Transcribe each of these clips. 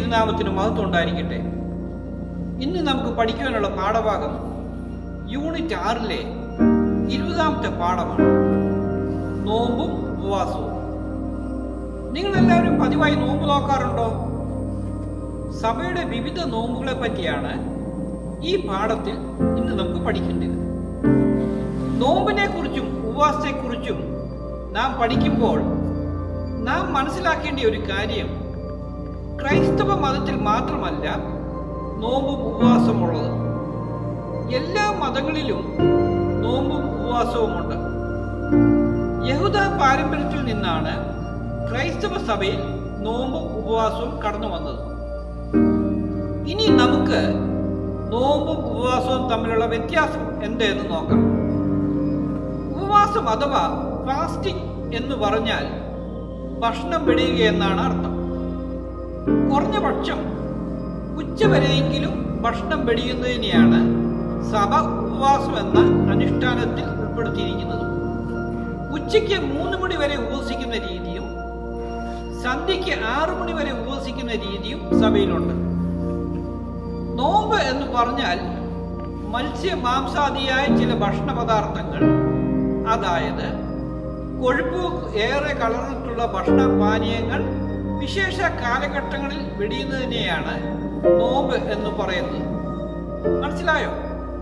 തിരുനാമത്തിന് മഹത്വം ഉണ്ടായിരിക്കട്ടെ ഇന്ന് നമുക്ക് പഠിക്കുവാനുള്ള പാഠഭാഗം യൂണിറ്റ് ആറിലെ ഇരുപതാമത്തെ പാഠമാണ് നോമ്പും ഉപവാസവും നിങ്ങളെല്ലാവരും പതിവായി നോമ്പ് നോക്കാറുണ്ടോ സഭയുടെ വിവിധ നോമ്പുകളെ പറ്റിയാണ് ഈ പാഠത്തിൽ ഇന്ന് നമുക്ക് പഠിക്കേണ്ടത് നോമ്പിനെ കുറിച്ചും ഉപവാസത്തെക്കുറിച്ചും നാം പഠിക്കുമ്പോൾ നാം മനസ്സിലാക്കേണ്ട ഒരു കാര്യം ക്രൈസ്തവ മതത്തിൽ മാത്രമല്ല നോമ്പും ഉപവാസമുള്ളത് എല്ലാ മതങ്ങളിലും നോമ്പും ഉപവാസവുമുണ്ട് യഹൂദ പാരമ്പര്യത്തിൽ നിന്നാണ് ക്രൈസ്തവ സഭയിൽ നോമ്പും ഉപവാസവും കടന്നു വന്നത് ഇനി നമുക്ക് നോമ്പും ഉപവാസവും തമ്മിലുള്ള വ്യത്യാസം എന്തെന്ന് നോക്കാം ഉപവാസം അഥവാ ഫാസ്റ്റിംഗ് എന്ന് പറഞ്ഞാൽ ഭക്ഷണം വെടിയുക എന്നാണ് അർത്ഥം കുറഞ്ഞ പക്ഷം ഉച്ചവരെയെങ്കിലും ഭക്ഷണം വെടിയുന്നതിനെയാണ് സഭ ഉപവാസം എന്ന അനുഷ്ഠാനത്തിൽ ഉൾപ്പെടുത്തിയിരിക്കുന്നത് ഉച്ചയ്ക്ക് മൂന്ന് മണി വരെ ഉപവസിക്കുന്ന രീതിയും സന്ധ്യയ്ക്ക് ആറു മണി വരെ ഉപവസിക്കുന്ന രീതിയും സഭയിലുണ്ട് നോമ്പ് എന്ന് പറഞ്ഞാൽ മത്സ്യ മാംസാദിയായ ചില ഭക്ഷണ പദാർത്ഥങ്ങൾ അതായത് കൊഴുപ്പ് ഏറെ കലർന്നിട്ടുള്ള ഭക്ഷണ പാനീയങ്ങൾ വിശേഷ കാലഘട്ടങ്ങളിൽ വെടിയുന്നതിനെയാണ് നോമ്പ് എന്ന് പറയുന്നത് മനസ്സിലായോ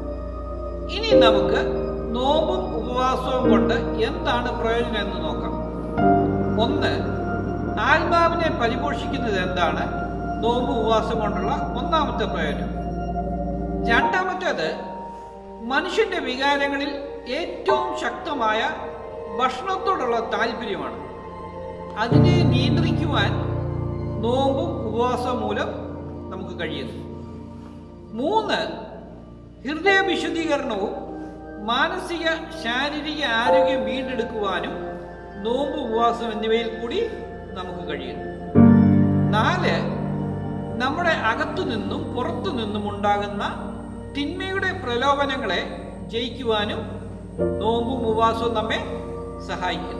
ഇനി നമുക്ക് നോമ്പും ഉപവാസവും കൊണ്ട് എന്താണ് പ്രയോജനം എന്ന് നോക്കാം ഒന്ന് ആത്മാവിനെ പരിപോഷിക്കുന്നത് എന്താണ് നോമ്പ് ഉപവാസം കൊണ്ടുള്ള ഒന്നാമത്തെ പ്രയോജനം രണ്ടാമത്തേത് മനുഷ്യന്റെ വികാരങ്ങളിൽ ഏറ്റവും ശക്തമായ ഭക്ഷണത്തോടുള്ള താല്പര്യമാണ് അതിനെ നിയന്ത്രിക്കുവാൻ നോമ്പും ഉപവാസവും മൂലം നമുക്ക് കഴിയുന്നു മൂന്ന് ഹൃദയ വിശുദ്ധീകരണവും മാനസിക ശാരീരിക ആരോഗ്യം വീണ്ടെടുക്കുവാനും നോമ്പ് ഉപവാസം എന്നിവയിൽ കൂടി നമുക്ക് കഴിയുന്നു നാല് നമ്മുടെ അകത്തു നിന്നും പുറത്തു നിന്നും ഉണ്ടാകുന്ന തിന്മയുടെ പ്രലോഭനങ്ങളെ ജയിക്കുവാനും നോമ്പും ഉപവാസവും നമ്മെ സഹായിക്കുന്നു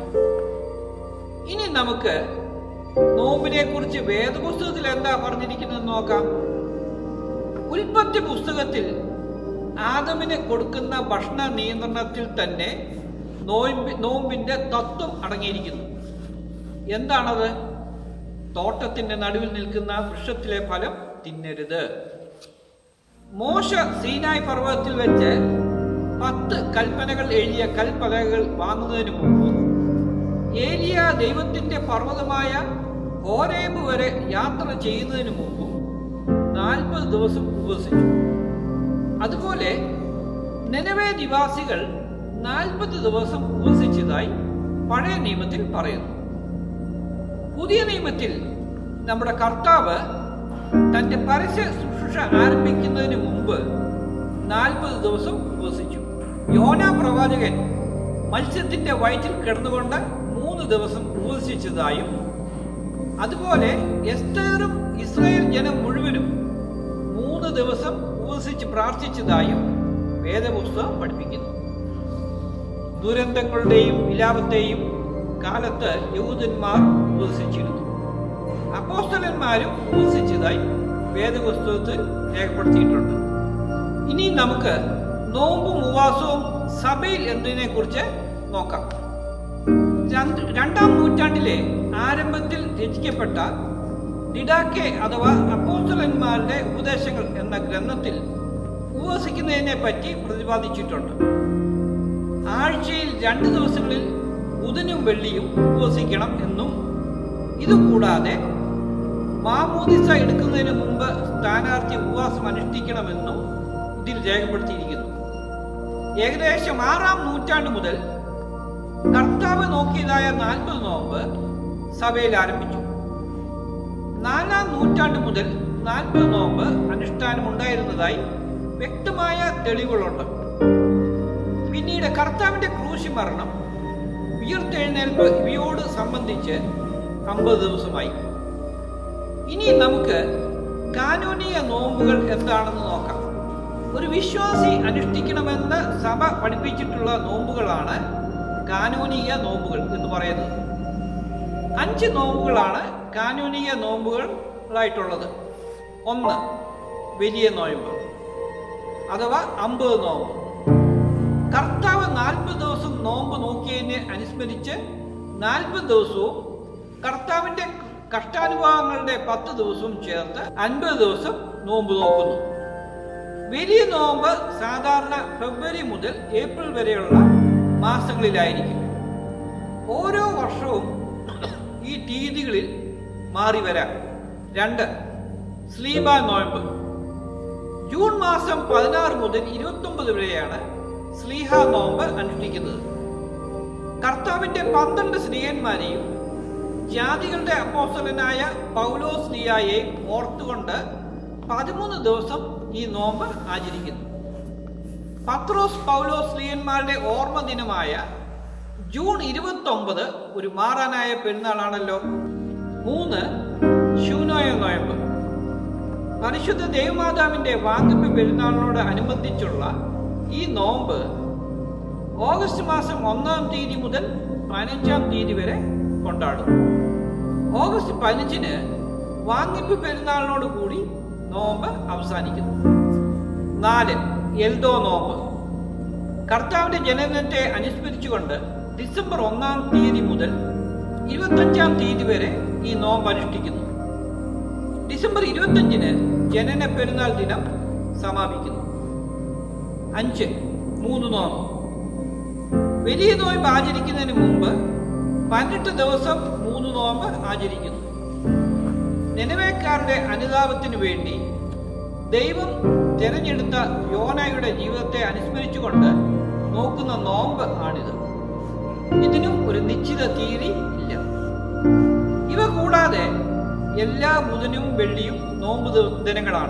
ഇനി നമുക്ക് നോമ്പിനെ കുറിച്ച് വേദപുസ്തകത്തിൽ എന്താ പറഞ്ഞിരിക്കുന്നത് നോക്കാം ഉൽപ്പത്തി പുസ്തകത്തിൽ ആദമിന് കൊടുക്കുന്ന ഭക്ഷണ നിയന്ത്രണത്തിൽ തന്നെ നോമ്പി നോമ്പിന്റെ തത്വം അടങ്ങിയിരിക്കുന്നു എന്താണത് തോട്ടത്തിന്റെ നടുവിൽ നിൽക്കുന്ന വൃക്ഷത്തിലെ ഫലം തിന്നരുത് മോശ സീനായ് പർവ്വതത്തിൽ വെച്ച് പത്ത് കൽപ്പനകൾ എഴുതിയ കൽപ്പലകൾ വാങ്ങുന്നതിന് മുമ്പ് ഏലിയ ദൈവത്തിന്റെ പർവ്വതമായ ഹോരേബ് വരെ യാത്ര ചെയ്യുന്നതിന് മുമ്പും നാൽപ്പത് ദിവസം ഉപവസിച്ചു അതുപോലെ നെനവേ നിവാസികൾ നാൽപ്പത് ദിവസം ഉപവസിച്ചതായി പഴയ നിയമത്തിൽ പറയുന്നു പുതിയ നിയമത്തിൽ നമ്മുടെ കർത്താവ് തന്റെ പരസ്യ ശുശ്രൂഷ ആരംഭിക്കുന്നതിന് മുമ്പ് നാൽപ്പത് ദിവസം ഉപവസിച്ചു യോന പ്രവാചകൻ മത്സ്യത്തിന്റെ വയറ്റിൽ കിടന്നുകൊണ്ട് മൂന്ന് ദിവസം ഉപവസിച്ചതായും അതുപോലെ എസ്തേറും ഇസ്രായേൽ ജനം മുഴുവനും മൂന്ന് ദിവസം ഉപവസിച്ച് പ്രാർത്ഥിച്ചതായും വേദപുസ്തകം പഠിപ്പിക്കുന്നു ദുരന്തങ്ങളുടെയും വിലാപത്തെയും കാലത്ത് യഹൂദന്മാർ ഉപവസിച്ചിരുന്നു അപ്പോസ്തലന്മാരും ഉപവസിച്ചതായി വേദപുസ്തകത്തിൽ രേഖപ്പെടുത്തിയിട്ടുണ്ട് ഇനി നമുക്ക് നോമ്പും ഉപവാസവും സഭയിൽ എന്നതിനെ കുറിച്ച് നോക്കാം രണ്ട് രണ്ടാം നൂറ്റാണ്ടിലെ ആരംഭത്തിൽ രചിക്കപ്പെട്ട ഡിഡാക്കെ അഥവാ അപ്പോസ്തലന്മാരുടെ ഉപദേശങ്ങൾ എന്ന ഗ്രന്ഥത്തിൽ ഉപവസിക്കുന്നതിനെ പറ്റി പ്രതിപാദിച്ചിട്ടുണ്ട് ആഴ്ചയിൽ രണ്ട് ദിവസങ്ങളിൽ ബുധനും വെള്ളിയും ഉപവസിക്കണം എന്നും ഇതുകൂടാതെ മാമോദിസ എടുക്കുന്നതിന് മുമ്പ് സ്ഥാനാർത്ഥി ഉപവാസം അനുഷ്ഠിക്കണമെന്നും ഇതിൽ രേഖപ്പെടുത്തിയിരിക്കുന്നു ഏകദേശം ആറാം നൂറ്റാണ്ട് മുതൽ കർത്താവ് നോക്കിയതായ നാൽപ്പത് നോമ്പ് സഭയിൽ ആരംഭിച്ചു നാലാം നൂറ്റാണ്ട് മുതൽ നാൽപ്പത് നോമ്പ് അനുഷ്ഠാനം ഉണ്ടായിരുന്നതായി വ്യക്തമായ തെളിവുകളുണ്ട് പിന്നീട് കർത്താവിന്റെ ക്രൂശി മരണം ഉയർത്തെഴുന്നേൽപ്പ് ഇവയോട് സംബന്ധിച്ച് അമ്പത് ദിവസമായി ഇനി നമുക്ക് കാനൂനിക നോമ്പുകൾ എന്താണെന്ന് നോക്കാം ഒരു വിശ്വാസി അനുഷ്ഠിക്കണമെന്ന് സഭ പഠിപ്പിച്ചിട്ടുള്ള നോമ്പുകളാണ് കാനൂനിക നോമ്പുകൾ എന്ന് പറയുന്നത് അഞ്ച് നോമ്പുകളാണ് കാനൂനിക നോമ്പുകളായിട്ടുള്ളത് ഒന്ന് വലിയ നോയമ്പ് അഥവാ അമ്പത് നോമ്പ് കർത്താവ് നാൽപ്പത് ദിവസം നോമ്പ് നോക്കിയതിനെ അനുസ്മരിച്ച് നാൽപ്പത് ദിവസവും കർത്താവിന്റെ കഷ്ടാനുഭവങ്ങളുടെ പത്ത് ദിവസവും ചേർത്ത് അൻപത് ദിവസം നോമ്പ് നോക്കുന്നു വലിയ നോമ്പ് സാധാരണ ഫെബ്രുവരി മുതൽ ഏപ്രിൽ വരെയുള്ള മാസങ്ങളിലായിരിക്കും ഓരോ വർഷവും ഈ തീയതികളിൽ മാറി വരാം രണ്ട് സ്ലീബ നോയമ്പ് ജൂൺ മാസം പതിനാറ് മുതൽ ഇരുപത്തൊമ്പത് വരെയാണ് സ്ലീഹ നോമ്പ് അനുഷ്ഠിക്കുന്നത് കർത്താവിന്റെ പന്ത്രണ്ട് സ്ത്രീയന്മാരെയും ജാതികളുടെ അപ്പോസ്തലനായ പൗലോ സ്ലിയായെയും ഓർത്തുകൊണ്ട് പതിമൂന്ന് ദിവസം ഈ നോമ്പ് ആചരിക്കുന്നു പത്രോസ് പൗലോ സ്ലിയന്മാരുടെ ഓർമ്മ ദിനമായ ജൂൺ ഇരുപത്തി ഒമ്പത് ഒരു മാറാനായ പെരുന്നാളാണല്ലോ മൂന്ന് ശൂനോയ നോയമ്പ് പരിശുദ്ധ ദേവമാതാവിന്റെ വാങ്ങിപ്പ് പെരുന്നാളിനോട് അനുബന്ധിച്ചുള്ള ഈ നോമ്പ് ഓഗസ്റ്റ് മാസം ഒന്നാം തീയതി മുതൽ പതിനഞ്ചാം തീയതി വരെ കൊണ്ടാടും ഓഗസ്റ്റ് പതിനഞ്ചിന് വാങ്ങിപ്പ് പെരുന്നാളിനോട് കൂടി നോമ്പ് അവസാനിക്കുന്നു നാല് എൽദോ നോമ്പ് കർത്താവിന്റെ ജനനത്തെ അനുസ്മരിച്ചുകൊണ്ട് ഡിസംബർ ഒന്നാം തീയതി മുതൽ ഇരുപത്തഞ്ചാം തീയതി വരെ ഈ നോമ്പ് അനുഷ്ഠിക്കുന്നു ഡിസംബർ ഇരുപത്തഞ്ചിന് ജനന പെരുന്നാൾ ദിനം സമാപിക്കുന്നു അഞ്ച് മൂന്ന് നോമ്പ് വലിയ നോയമ്പ് ആചരിക്കുന്നതിന് മുമ്പ് പതിനെട്ട് ദിവസം മൂന്ന് നോമ്പ് ആചരിക്കുന്നു നിലവേക്കാരുടെ അനുതാപത്തിനു വേണ്ടി ദൈവം തിരഞ്ഞെടുത്ത യോനയുടെ ജീവിതത്തെ അനുസ്മരിച്ചുകൊണ്ട് നോക്കുന്ന നോമ്പ് ആണിത് ഇതിനും ഒരു നിശ്ചിത തീയതി ഇല്ല ഇവ കൂടാതെ എല്ലാ ബുധനും വെള്ളിയും നോമ്പ് ദി- ദിനങ്ങളാണ്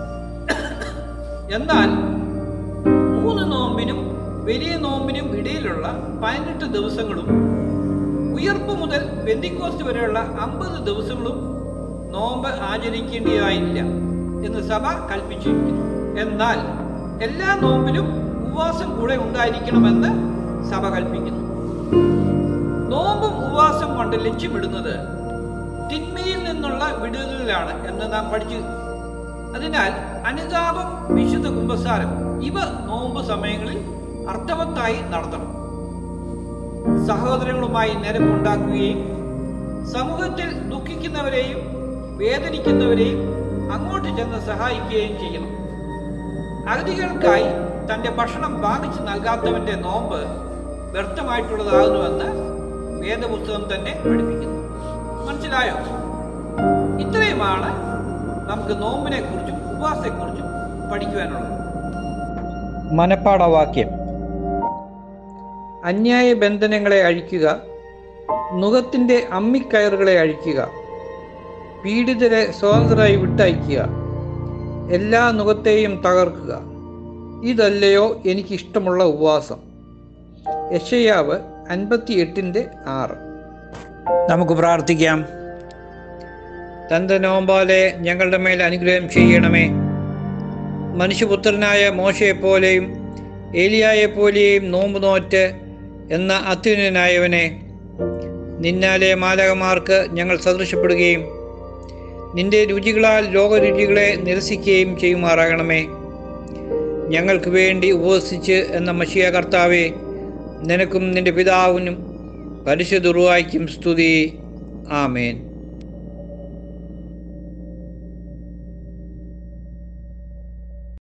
എന്നാൽ മൂന്ന് നോമ്പിനും വലിയ നോമ്പിനും ഇടയിലുള്ള പതിനെട്ട് ദിവസങ്ങളും ഉയർപ്പ് മുതൽ ബന്ദിക്കോസ്റ്റ് വരെയുള്ള അമ്പത് ദിവസങ്ങളും നോമ്പ് ആചരിക്കേണ്ടതായില്ല എന്ന് സഭ കൽപ്പിച്ചിരിക്കുന്നു എന്നാൽ എല്ലാ നോമ്പിലും ഉപവാസം കൂടെ ഉണ്ടായിരിക്കണമെന്ന് സഭ കൽപ്പിക്കുന്നു നോമ്പും ഉപവാസം കൊണ്ട് ലക്ഷ്യമിടുന്നത് തിന്മയിൽ നിന്നുള്ള വിടുതലിലാണ് എന്ന് നാം പഠിച്ചു അതിനാൽ അനുതാപം വിശുദ്ധ കുംഭസാരം ഇവ നോമ്പ് സമയങ്ങളിൽ അർത്ഥവത്തായി നടത്തണം സഹോദരങ്ങളുമായി നിരപ്പുണ്ടാക്കുകയും സമൂഹത്തിൽ ദുഃഖിക്കുന്നവരെയും വേദനിക്കുന്നവരെയും അങ്ങോട്ട് ചെന്ന് സഹായിക്കുകയും ചെയ്യണം അഗതികൾക്കായി തന്റെ ഭക്ഷണം വാങ്ങിച്ചു നൽകാത്തവന്റെ നോമ്പ് വ്യർത്ഥമായിട്ടുള്ളതാകുന്നുവെന്ന് വേദപുസ്തകം തന്നെ പഠിപ്പിക്കുന്നു മനസ്സിലായോ ഇത്രയുമാണ് നമുക്ക് നോമ്പിനെ കുറിച്ചും ഉപവാസത്തെക്കുറിച്ചും പഠിക്കുവാനുള്ളത് മനപ്പാടവാക്യം അന്യായ ബന്ധനങ്ങളെ അഴിക്കുക നുഖത്തിന്റെ അമ്മിക്കയറുകളെ അഴിക്കുക പീഡിതരെ സ്വതന്ത്രരായി വിട്ടയക്കുക എല്ലാ നുഖത്തെയും തകർക്കുക ഇതല്ലയോ എനിക്കിഷ്ടമുള്ള ഉപവാസം യശയാവ് അൻപത്തി എട്ടിൻ്റെ ആറ് നമുക്ക് പ്രാർത്ഥിക്കാം തന്റെ നോമ്പാലെ ഞങ്ങളുടെ മേൽ അനുഗ്രഹം ചെയ്യണമേ മനുഷ്യപുത്രനായ മോശയെപ്പോലെയും ഏലിയായെപ്പോലെയും നോമ്പ് നോറ്റ് എന്ന അത്യുന്നനായവനെ നിന്നാലെ മാലകമാർക്ക് ഞങ്ങൾ സദൃശപ്പെടുകയും നിന്റെ രുചികളാൽ ലോകരുചികളെ നിരസിക്കുകയും ചെയ്യുമാറാകണമേ ഞങ്ങൾക്ക് വേണ്ടി ഉപവസിച്ച് എന്ന മഷിയ കർത്താവെ നിനക്കും നിന്റെ പിതാവിനും പരിശുദ്ധ ഉറുവായ്ക്കും സ്തുതി ആമേൻ